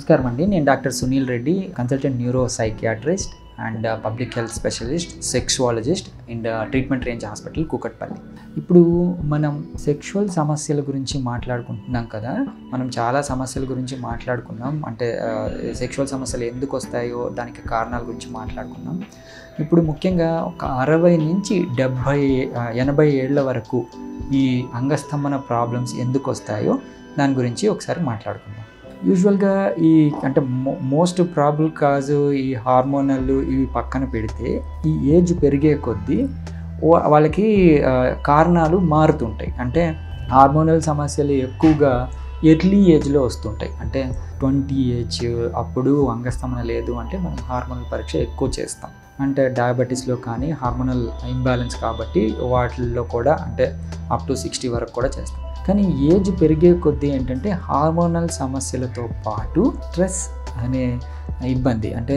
నమస్కారం అండి నేను doctor Sunil Reddy consultant neuro psychiatrist and public health specialist sexologist and treatment range hospital Kukatpally ఇప్పుడు మనం సెక్షువల్ సమస్యల గురించి మాట్లాడుకుంటున్నాం కదా మనం చాలా సమస్యల గురించి మాట్లాడుకున్నాం అంటే సెక్షువల్ సమస్యలు ఎందుకు వస్తాయో దానికి కారణాల గురించి మాట్లాడుకున్నాం ఇప్పుడు ముఖ్యంగా ఒక అరవై నుంచి డెబ్భై ఎనభై ఏళ్ళ వరకు ఈ అంగస్తంభన ప్రాబ్లమ్స్ ఎందుకు వస్తాయో దాని గురించి ఒకసారి మాట్లాడుకుందాం యూజువల్గా ఈ అంటే మో మోస్ట్ ప్రాబుల్ కాజు ఈ హార్మోనల్ ఇవి పక్కన పెడితే ఈ ఏజ్ పెరిగే కొద్దీ వా- వాళ్ళకి ఆ, కారణాలు మారుతుంటాయి అంటే హార్మోనల్ సమస్యలు ఎక్కువగా ఎర్లీ ఏజ్లో వస్తుంటాయి అంటే ట్వంటీ ఏజ్ అప్పుడు అంగస్తమన లేదు అంటే మనం హార్మోనల్ పరీక్ష ఎక్కువ చేస్తాం అంటే డయాబెటీస్లో కానీ హార్మోనల్ ఇంబ్యాలెన్స్ కాబట్టి వాటిల్లో కూడా అంటే అప్ టు సిక్స్టీ వరకు కూడా చేస్తాం కానీ ఏజ్ పెరిగే కొద్దీ ఏంటంటే హార్మోనల్ సమస్యలతో పాటు స్ట్రెస్ అనే ఇబ్బంది అంటే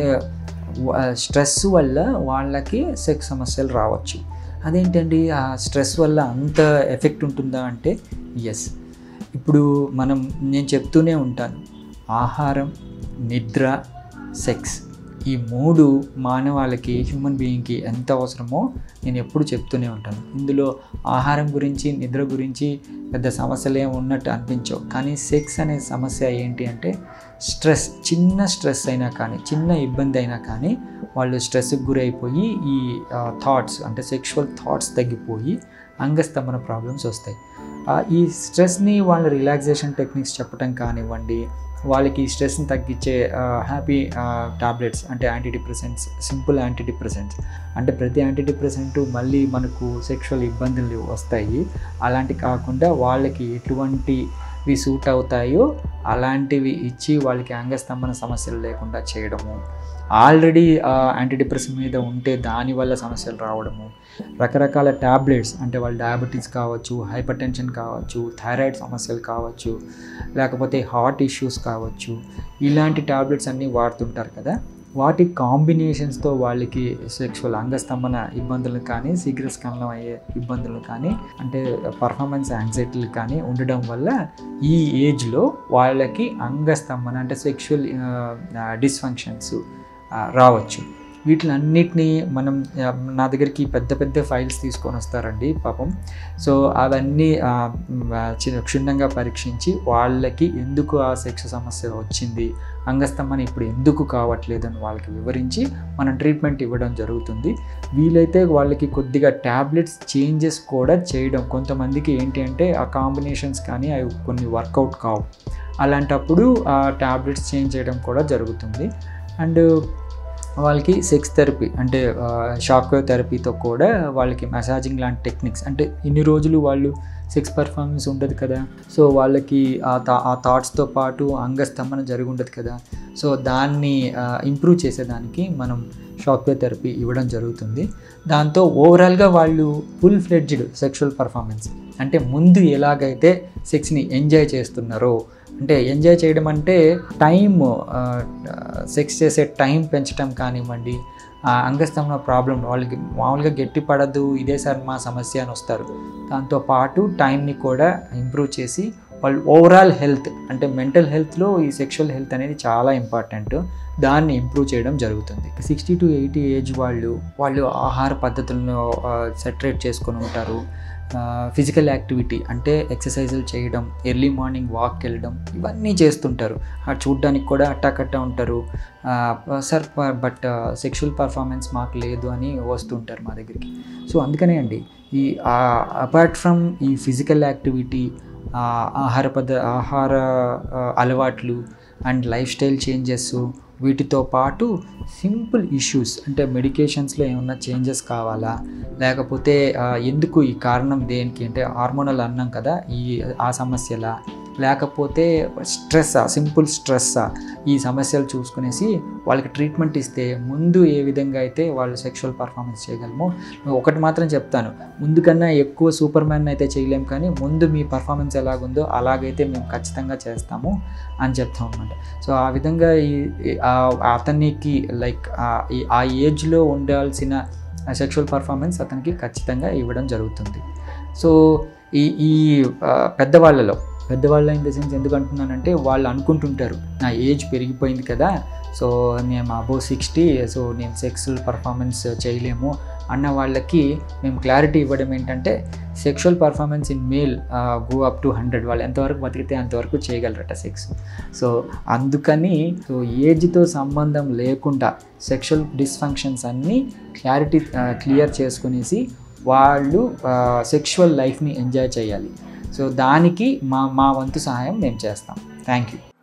స్ట్రెస్ వల్ల వాళ్ళకి సెక్స్ సమస్యలు రావచ్చు అదేంటండి ఆ స్ట్రెస్ వల్ల అంత ఎఫెక్ట్ ఉంటుందా అంటే ఎస్ ఇప్పుడు మనం నేను చెప్తూనే ఉంటాను ఆహారం నిద్ర సెక్స్ ఈ మూడు మానవాళికి హ్యూమన్ బీయింగ్కి ఎంత అవసరమో నేను ఎప్పుడు చెప్తూనే ఉంటాను ఇందులో ఆహారం గురించి నిద్ర గురించి పెద్ద సమస్యలు ఏమి ఉన్నట్టు అనిపించవు కానీ సెక్స్ అనే సమస్య ఏంటి అంటే స్ట్రెస్ చిన్న స్ట్రెస్ అయినా కానీ చిన్న ఇబ్బంది అయినా కానీ వాళ్ళు స్ట్రెస్కి గురైపోయి ఈ థాట్స్ అంటే సెక్షువల్ థాట్స్ తగ్గిపోయి అంగస్తంభన ప్రాబ్లమ్స్ వస్తాయి ఆ, ఈ స్ట్రెస్ని వాళ్ళ రిలాక్సేషన్ టెక్నిక్స్ చెప్పడం కానివ్వండి వాళ్ళకి ఈ స్ట్రెస్ని తగ్గించే హ్యాపీ టాబ్లెట్స్ అంటే antidepressants simple antidepressants అంటే ప్రతి యాంటీ డిప్రెసెంట్ మళ్ళీ మనకు సెక్షువల్ ఇబ్బందులు వస్తాయి అలాంటి కాకుండా వాళ్ళకి ఎటువంటివి సూట్ అవుతాయో అలాంటివి ఇచ్చి వాళ్ళకి అంగస్తంభన సమస్యలు లేకుండా చేయడము ఆల్రెడీ యాంటీ డిప్రెషన్ మీద ఉంటే దానివల్ల సమస్యలు రావడము రకరకాల ట్యాబ్లెట్స్ అంటే వాళ్ళు డయాబెటీస్ కావచ్చు హైపర్ టెన్షన్ కావచ్చు థైరాయిడ్ సమస్యలు కావచ్చు లేకపోతే హార్ట్ ఇష్యూస్ కావచ్చు ఇలాంటి ట్యాబ్లెట్స్ అన్నీ వాడుతుంటారు కదా వాటి కాంబినేషన్స్తో వాళ్ళకి సెక్షువల్ అంగస్తంభన ఇబ్బందులు కానీ శీఘ్రస్ఖలనం అయ్యే ఇబ్బందులు కానీ అంటే పర్ఫార్మెన్స్ యాంగ్జైటీలు కానీ ఉండడం వల్ల ఈ ఏజ్లో వాళ్ళకి అంగస్తంభన అంటే సెక్షువల్ డిస్ఫంక్షన్స్ రావచ్చు వీటిలన్నిటినీ మనం ఆ, నా దగ్గరికి పెద్ద పెద్ద ఫైల్స్ తీసుకొని వస్తారండి పాపం సో అవన్నీ ఆ, మ్, ఆ, చి- క్షుణ్ణంగా పరీక్షించి వాళ్ళకి ఎందుకు ఆ సెక్స్ సమస్య వచ్చింది అంగస్తంభన ఇప్పుడు ఎందుకు కావట్లేదు అని వాళ్ళకి వివరించి మనం ట్రీట్మెంట్ ఇవ్వడం జరుగుతుంది వీలైతే వాళ్ళకి కొద్దిగా ట్యాబ్లెట్స్ చేంజెస్ కూడా చేయడం కొంతమందికి ఏంటి అంటే ఆ కాంబినేషన్స్ కానీ అవి కొన్ని వర్కౌట్ కావు అలాంటప్పుడు ఆ ట్యాబ్లెట్స్ చేంజ్ చేయడం కూడా జరుగుతుంది అండ్ వాళ్ళకి సెక్స్ థెరపీ అంటే షాక్ వేవ్ థెరపీతో కూడా వాళ్ళకి మసాజింగ్ లాంటి టెక్నిక్స్ అంటే ఇన్ని రోజులు వాళ్ళు సెక్స్ పర్ఫార్మెన్స్ ఉండదు కదా సో వాళ్ళకి ఆ థా ఆ థాట్స్తో పాటు అంగస్తంభన జరిగి ఉండదు కదా సో దాన్ని ఇంప్రూవ్ చేసేదానికి మనం షాక్ వేవ్ థెరపీ ఇవ్వడం జరుగుతుంది దాంతో ఓవరాల్గా వాళ్ళు ఫుల్ ఫ్లెడ్జ్డ్ సెక్షువల్ పర్ఫార్మెన్స్ అంటే ముందు ఎలాగైతే సెక్స్ని ఎంజాయ్ చేస్తున్నారో అంటే ఎంజాయ్ చేయడం అంటే టైం సెక్స్ చేసే టైం పెంచడం కానివ్వండి ఆ అంగస్తంభన ప్రాబ్లం వాళ్ళకి మామూలుగా గట్టి పడదు ఇదే సార్ మా సమస్య అని వస్తారు దాంతో పాటు టైంని కూడా ఇంప్రూవ్ చేసి వాళ్ళు ఓవరాల్ హెల్త్ అంటే మెంటల్ హెల్త్లో ఈ సెక్షువల్ హెల్త్ అనేది చాలా ఇంపార్టెంట్ దాన్ని ఇంప్రూవ్ చేయడం జరుగుతుంది సిక్స్టీ టు ఎయిటీ ఏజ్ వాళ్ళు వాళ్ళు ఆహార పద్ధతులను సెటరేట్ చేసుకొని ఉంటారు ఫిజికల్ యాక్టివిటీ అంటే ఎక్సర్సైజులు చేయడం ఎర్లీ మార్నింగ్ వాక్ వెళ్ళడం ఇవన్నీ చేస్తుంటారు ఆ చూడ్డానికి కూడా అట్టాకట్టా ఉంటారు సార్ బట్ సెక్షువల్ పర్ఫార్మెన్స్ మాకు లేదు అని వస్తుంటారు మా దగ్గరికి సో అందుకనే అండి ఈ అపార్ట్ ఫ్రమ్ ఈ ఫిజికల్ యాక్టివిటీ ఆహార పద్ధ ఆహార ఆ, అలవాట్లు అండ్ లైఫ్ స్టైల్ చేంజెస్ వీటితో పాటు సింపుల్ ఇష్యూస్ అంటే మెడికేషన్స్లో ఏమన్నా చేంజెస్ కావాలా లేకపోతే ఆ, ఎందుకు ఈ కారణం దేనికి అంటే హార్మోనల్ అన్నాం కదా ఈ ఆ సమస్యలా లేకపోతే స్ట్రెస్సా సింపుల్ స్ట్రెస్సా ఈ సమస్యలు చూసుకునేసి వాళ్ళకి ట్రీట్మెంట్ ఇస్తే ముందు ఏ విధంగా అయితే వాళ్ళు సెక్షువల్ పర్ఫార్మెన్స్ చేయగలమో ఒకటి మాత్రం చెప్తాను ముందు కన్నా ఎక్కువ సూపర్ మ్యాన్ అయితే చేయలేం కానీ ముందు మీ పర్ఫార్మెన్స్ ఎలాగుందో అలాగైతే మేము ఖచ్చితంగా చేస్తాము అని చెప్తాం అనమాట సో ఆ విధంగా ఈ ఈ- ఆ- అతనికి లైక్ ఆ ఏజ్లో ఉండాల్సిన సెక్షువల్ పర్ఫార్మెన్స్ అతనికి ఖచ్చితంగా ఇవ్వడం జరుగుతుంది సో ఈ ఈ ఆ, పెద్దవాళ్ళలో పెద్దవాళ్ళ ఇన్ ద సెన్స్ ఎందుకు అంటున్నానంటే వాళ్ళు అనుకుంటుంటారు నా ఏజ్ పెరిగిపోయింది కదా సో నేను అబోవ్ సిక్స్టీ సో నేను సెక్సువల్ పర్ఫార్మెన్స్ చేయలేము అన్న వాళ్ళకి మేము క్లారిటీ ఇవ్వడం ఏంటంటే sexual performance in male go up to hundred వాళ్ళు ఎంతవరకు బతికితే అంతవరకు చేయగలరట సెక్స్ సో అందుకని సో ఏజ్తో సంబంధం లేకుండా సెక్షువల్ డిస్ఫంక్షన్స్ అన్నీ క్లారిటీ క్లియర్ చేసుకునేసి వాళ్ళు సెక్షువల్ లైఫ్ని ఎంజాయ్ చేయాలి సో దానికి మా మా వంతు సహాయం మేము చేస్తాం థ్యాంక్ యూ